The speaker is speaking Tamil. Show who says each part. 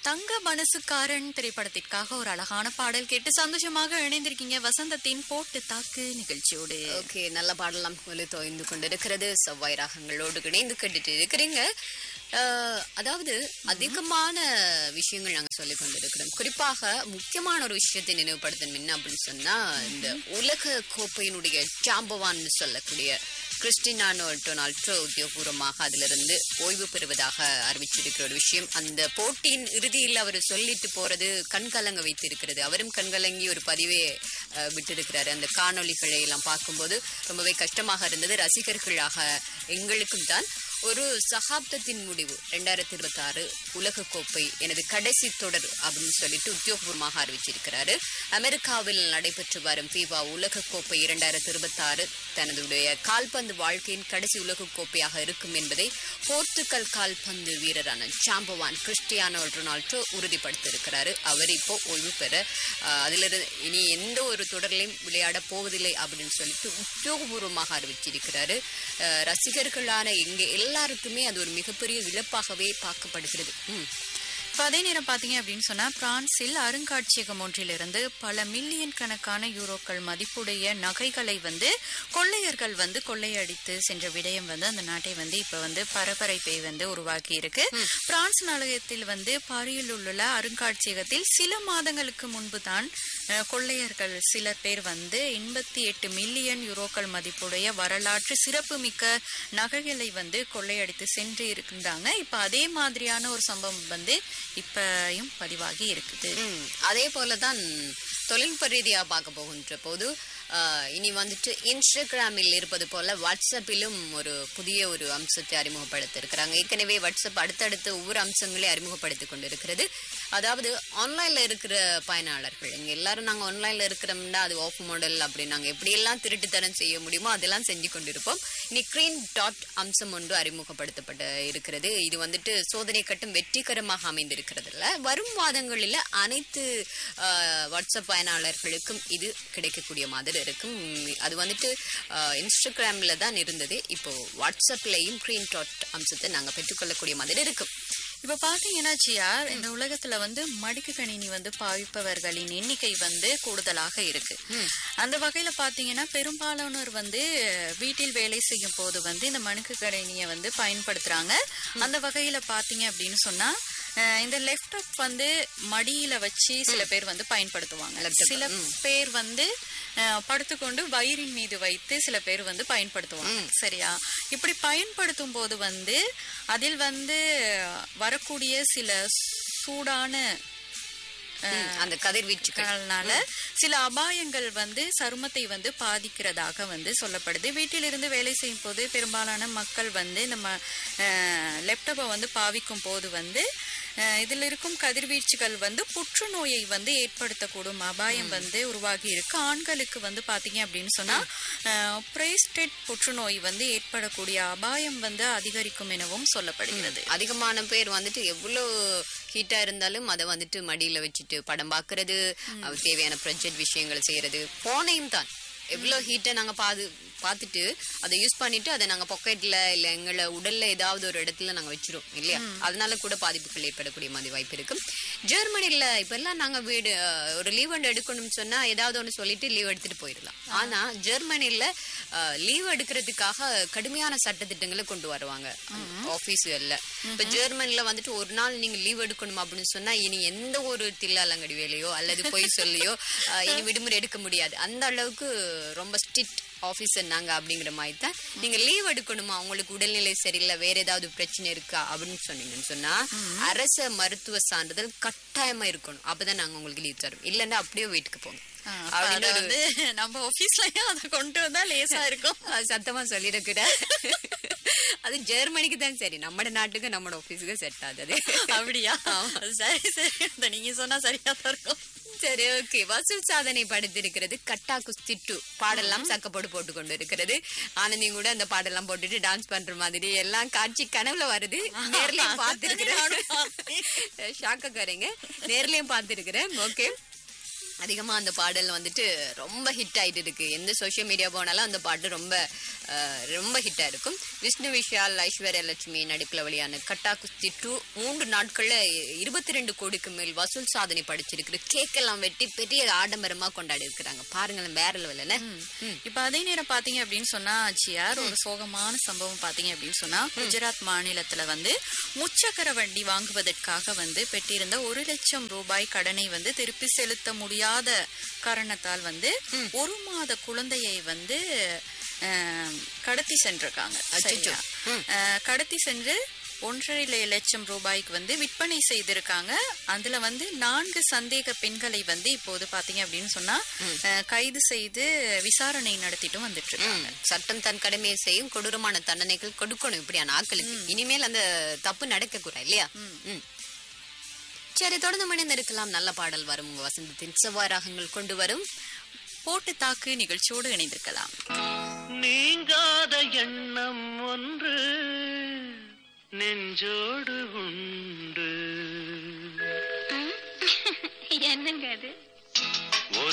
Speaker 1: தங்க மனசுக்காரன் திரைப்படத்திற்காக ஒரு அழகான பாடல் கேட்டு சந்தோஷமாக இணைந்திருக்கீங்க வசந்தத்தின் போட்டு தாக்கு நிகழ்ச்சியோடு
Speaker 2: ஓகே நல்ல பாடலாம் ஒலி தோய்ந்து கொண்டிருக்கிறது செவ்வாய் ராகங்களோடு இணைந்து கேட்டுட்டு இருக்கிறீங்க அஹ், அதாவது அதிகமான விஷயங்கள் நாங்க சொல்லிக் கொண்டிருக்கிறோம் குறிப்பாக முக்கியமான ஒரு விஷயத்தை நினைவுபடுத்தணும் என்ன அப்படின்னு சொன்னா இந்த உலக கோப்பையினுடைய ஜாம்பவான்னு சொல்லக்கூடிய கிறிஸ்டினானோ டொனால்டோ உத்தியோகபூர்வமாக அதிலிருந்து ஓய்வு பெறுவதாக அறிவிச்சிருக்கிற ஒரு விஷயம் அந்த போட்டியின் இறுதியில் அவர் சொல்லிட்டு போறது கண்கலங்க வைத்திருக்கிறது அவரும் கண்கலங்கி ஒரு பதிவே அஹ், விட்டிருக்கிறாரு அந்த காணொளிகளை எல்லாம் பார்க்கும்போது ரொம்பவே கஷ்டமாக இருந்தது ரசிகர்களாக எங்களுக்கும் தான் ஒரு சகாப்தத்தின் முடிவு ரெண்டாயிரத்தி இருபத்தி ஆறு உலகக்கோப்பை எனது கடைசி தொடர் அப்படின்னு சொல்லிட்டு உத்தியோகபூர்வமாக அறிவிச்சிருக்கிறாரு அமெரிக்காவில் நடைபெற்று வரும் ஃபீபா உலகக்கோப்பை இரண்டாயிரத்தி இருபத்தி ஆறு தனதுடைய கால்பந்து வாழ்க்கையின் கடைசி உலகக்கோப்பையாக இருக்கும் என்பதை போர்த்துகல் கால்பந்து வீரரான சாம்பவான் கிறிஸ்டியானோ ரொனால்டோ உறுதிப்படுத்தியிருக்கிறாரு அவர் இப்போ ஓய்வு பெற அஹ், அதிலிருந்து இனி எந்த ஒரு தொடரிலையும் விளையாட போவதில்லை அப்படின்னு சொல்லிட்டு உத்தியோகபூர்வமாக அறிவிச்சிருக்கிறாரு அஹ், ரசிகர்களான எங்க எல்லாருக்குமே அது ஒரு மிகப்பெரிய இழப்பாகவே பார்க்கப்படுகிறது ம்.
Speaker 1: இப்ப அதே நேரம் பாத்தீங்க அப்படின்னு சொன்னா பிரான்சில் அருங்காட்சியகம் ஒன்றிலிருந்து பல மில்லியன் கணக்கான யூரோக்கள் மதிப்புடைய நகைகளை வந்து கொள்ளையர்கள் வந்து கொள்ளையடித்து சென்ற விடயம் வந்து அந்த நாட்டை வந்து இப்ப வந்து பரபரப்பை வந்து உருவாக்கி இருக்கு பிரான்ஸ் நாடகத்தில் வந்து பாரியில் உள்ள அருங்காட்சியகத்தில் சில மாதங்களுக்கு முன்பு தான் அஹ், கொள்ளையர்கள் சிலர் பேர் வந்து எண்பத்தி எட்டு மில்லியன் யூரோக்கள் மதிப்புடைய வரலாற்று சிறப்புமிக்க நகைகளை வந்து கொள்ளையடித்து சென்று இருந்தாங்க இப்ப அதே மாதிரியான ஒரு சம்பவம் வந்து இப்பயும் பதிவாகி இருக்குது
Speaker 2: ம். அதே போலதான் தொழில்நுட்ப ரீதியா பார்க்க போகின்ற போது ஆஹ், இனி வந்துட்டு இன்ஸ்டாகிராமில் இருப்பது போல வாட்ஸ்அப்பிலும் ஒரு புதிய ஒரு அம்சத்தை அறிமுகப்படுத்த இருக்கிறாங்க ஏற்கனவே வாட்ஸ்அப் அடுத்தடுத்து ஒவ்வொரு அம்சங்களையும் அறிமுகப்படுத்தி கொண்டிருக்கிறது அதாவது ஆன்லைன்ல இருக்கிற பயனாளர்கள் இங்க எல்லாரும் நாங்க ஆன்லைன்ல இருக்கிறோம்னா அது ஆஃப் மாடல் அப்படி நாங்க எப்படியெல்லாம் திருட்டுத்தனம் செய்ய முடியுமோ அதெல்லாம் செஞ்சு கொண்டிருப்போம் இனி கிரீன் டாட் அம்சம் ஒன்று அறிமுகப்படுத்தப்பட இருக்கிறது இது வந்துட்டு சோதனை கட்டும் வெற்றிகரமாக அமைந்திருக்கிறதுல வரும் மாதங்களில் அனைத்து ஆஹ், வாட்ஸ்அப் பயனாளர்களுக்கும் இது கிடைக்கக்கூடிய மாதிரி இருக்கும் உம், அது வந்துட்டு ஆஹ், இன்ஸ்டாகிராம்ல தான் இருந்தது இப்போ வாட்ஸ்அப்லயும் கிரீன் டாட் அம்சத்தை நாங்க பெற்றுக்கொள்ளக்கூடிய மாதிரி இருக்கும்
Speaker 1: இப்ப பாத்தீங்கன்னா ஜியார் இந்த உலகத்துல வந்து மடிக்கு கணினி வந்து பாவிப்பவர்களின் எண்ணிக்கை வந்து கூடுதலாக இருக்கு அந்த வகையில பாத்தீங்கன்னா பெரும்பாலானோர் வந்து வீட்டில் வேலை செய்யும் போது வந்து இந்த மணுக்கு கணினியை வந்து பயன்படுத்துறாங்க அந்த வகையில பாத்தீங்க அப்படின்னு சொன்னா அஹ், இந்த லேப்டாப் வந்து மடியில வச்சு சில பேர் வந்து பயன்படுத்துவாங்க
Speaker 2: Laptop,
Speaker 1: சில பேர் வந்து அஹ், படுத்துக்கொண்டு வயிறின் மீது வைத்து சில பேர் வந்து பயன்படுத்துவாங்க சரியா இப்படி பயன்படுத்தும் போது வந்து அதில் வந்து வரக்கூடிய சில சூடான
Speaker 2: ம், அந்த கதிர்வீச்சுகள்
Speaker 1: அதனால சில அபாயங்கள் வந்து சருமத்தை வந்து பாதிக்கிறதாக வந்து சொல்லப்படுது வீட்டிலிருந்து வேலை செய்யும் போது பெரும்பாலான மக்கள் வந்து நம்ம லேப்டாப்பை வந்து பாவிக்கும் போது வந்து அஹ், இதில் இருக்கும் கதிர்வீச்சுகள் வந்து புற்றுநோயை வந்து ஏற்படுத்தக்கூடும் அபாயம் வந்து உருவாகி இருக்கு ஆண்களுக்கு வந்து பாத்தீங்க அப்படின்னு சொன்னா பிரைஸ்டெட் புற்றுநோய் வந்து ஏற்படக்கூடிய அபாயம் வந்து அதிகரிக்கும் எனவும் சொல்லப்படுகிறது
Speaker 2: அதிகமான பேர் வந்துட்டு எவ்வளவு ஹீட்டா இருந்தாலும் அதை வந்துட்டு மடியில வச்சுட்டு படம் பார்க்கறது அது தேவையான ப்ரொஜெக்ட் விஷயங்கள் செய்யறது போனையும் தான் எவ்வளவு ஹீட்டை நாங்க பாது பார்த்துட்டு அதை யூஸ் பண்ணிட்டு அதை நாங்க பாக்கெட்ல இல்ல எங்களை உடல்ல ஏதாவது ஒரு இடத்துல நாங்க வச்சிரும் இல்லையா அதனால கூட பாதிப்புகள் ஏற்படக்கூடிய மாதிரி வாய்ப்பு இருக்கு ஜெர்மனில இப்ப எல்லாம் நாங்க வீடு அஹ், ஒரு லீவ் ஒன்று எடுக்கணும்னு சொன்னா ஏதாவது ஒன்று சொல்லிட்டு லீவ் எடுத்துட்டு போயிடலாம் ஆனா ஜெர்மனில லீவ் எடுக்கிறதுக்காக கடுமையான சட்டத்திட்டங்களை கொண்டு வருவாங்க ஆபீஸ்ல இப்ப ஜெர்மனில வந்துட்டு ஒரு நாள் நீங்க லீவ் எடுக்கணும் அப்படின்னு சொன்னா இனி எந்த ஒரு தில்லாலங்கடி வேலையோ அல்லது பொய் சொல்லியோ அஹ், இனி விடுமுறை எடுக்க முடியாது அந்த அளவுக்கு ரொம்ப ஸ்ட்ரிக்ட் ஆபீசர் நாங்க அப்படிங்கிற மாதிரி தான் நீங்க லீவ் எடுக்கணுமா உங்களுக்கு உடல்நிலை சரியில்லை வேற ஏதாவது பிரச்சனை இருக்கா அப்படின்னு சொன்னீங்கன்னு சொன்னா அரச மருத்துவ சான்றிதழ் கட்டாயமா இருக்கணும் அப்பதான் நாங்க உங்களுக்கு லீவ் தரோம் இல்லைன்னா அப்படியே வீட்டுக்கு போங்க
Speaker 1: அஹ்,
Speaker 2: அப்படின்னு
Speaker 1: அத
Speaker 2: ஒரு
Speaker 1: வந்து நம்ம ஆபீஸ்லயும் அதை கொண்டு வந்தா லேசா இருக்கும்
Speaker 2: அது சத்தமா சொல்லிடக்கூட அது ஜெர்மனிக்கு தான் சரி நம்ம நாட்டுக்கு நம்ம ஆபீஸுக்கு செட் ஆகுது
Speaker 1: அப்படியா சரி சரி அந்த நீங்க சொன்னா சரியா தான் இருக்கும்
Speaker 2: சரி ஓகே வசூல் சாதனை படுத்திருக்கிறது கட்டா குஸ்தி டூ பாடெல்லாம் சக்கப்போடு போட்டு கொண்டு இருக்கிறது ஆனந்தியும் கூட அந்த பாடெல்லாம் போட்டுட்டு டான்ஸ் பண்ற மாதிரி எல்லாம் காட்சி கனவுல வருது நேர்லயும் பார்த்திருக்கிறேன் ஷாக்கக்காரங்க நேர்லயும் பார்த்திருக்கிறேன் ஓகே அதிகமா அந்த பாடல் வந்துட்டு ரொம்ப ஹிட் ஆயிட்டு இருக்கு எந்த சோஷியல் மீடியா போனாலும் அந்த பாட்டு ரொம்ப அஹ், ரொம்ப ஹிட்டா இருக்கும் விஷ்ணு விஷால் ஐஸ்வர்யா லட்சுமி நடிப்புல வெளியான கட்டா குஸ்தி டூ மூன்று நாட்கள்ல இருபத்தி ரெண்டு கோடிக்கு மேல் வசூல் சாதனை படிச்சிருக்கு கேக் எல்லாம் வெட்டி பெரிய ஆடம்பரமா கொண்டாடி இருக்கிறாங்க பாருங்களேன் வேற லெவல்
Speaker 1: இப்ப அதே நேரம் பாத்தீங்க அப்படின்னு சொன்னா ஆச்சியார் ஒரு சோகமான சம்பவம் பாத்தீங்க அப்படின்னு சொன்னா குஜராத் மாநிலத்துல வந்து முச்சக்கர வண்டி வாங்குவதற்காக வந்து பெற்றிருந்த ஒரு லட்சம் ரூபாய் கடனை வந்து திருப்பி செலுத்த முடியாத காரணத்தால் வந்து ஒரு மாத குழந்தையை வந்து அஹ், கடத்தி சென்றிருக்காங்க
Speaker 2: அச்சச்சோ.
Speaker 1: சரியா? அஹ், கடத்தி சென்று ஒன்றரை ல- லட்சம் ரூபாய்க்கு வந்து விற்பனை செய்திருக்காங்க அதுல வந்து நான்கு சந்தேக பெண்களை வந்து இப்போது பாத்தீங்க அப்படின்னு சொன்னா அஹ், கைது செய்து விசாரணை நடத்திட்டும் வந்துட்டு இருக்காங்க
Speaker 2: சட்டம் தன் கடமையை செய்யும் கொடூரமான தண்டனைகள் கொடுக்கணும் இப்படியான ஆட்களுக்கு இனிமேல் அந்த தப்பு நடக்க கூடாது இல்லையா ம். சரி தொடர்ந்து மணிந்து இருக்கலாம் நல்ல பாடல் வரும் உங்க வசந்தத்தின் செவ்வாய் ராகங்கள் கொண்டு வரும்
Speaker 1: போட்டு தாக்கு நிகழ்ச்சியோடு இணைந்திருக்கலாம்
Speaker 3: நீங்காத எண்ணம் ஒன்று நெஞ்சோடு உண்டு
Speaker 4: என்னங்க அது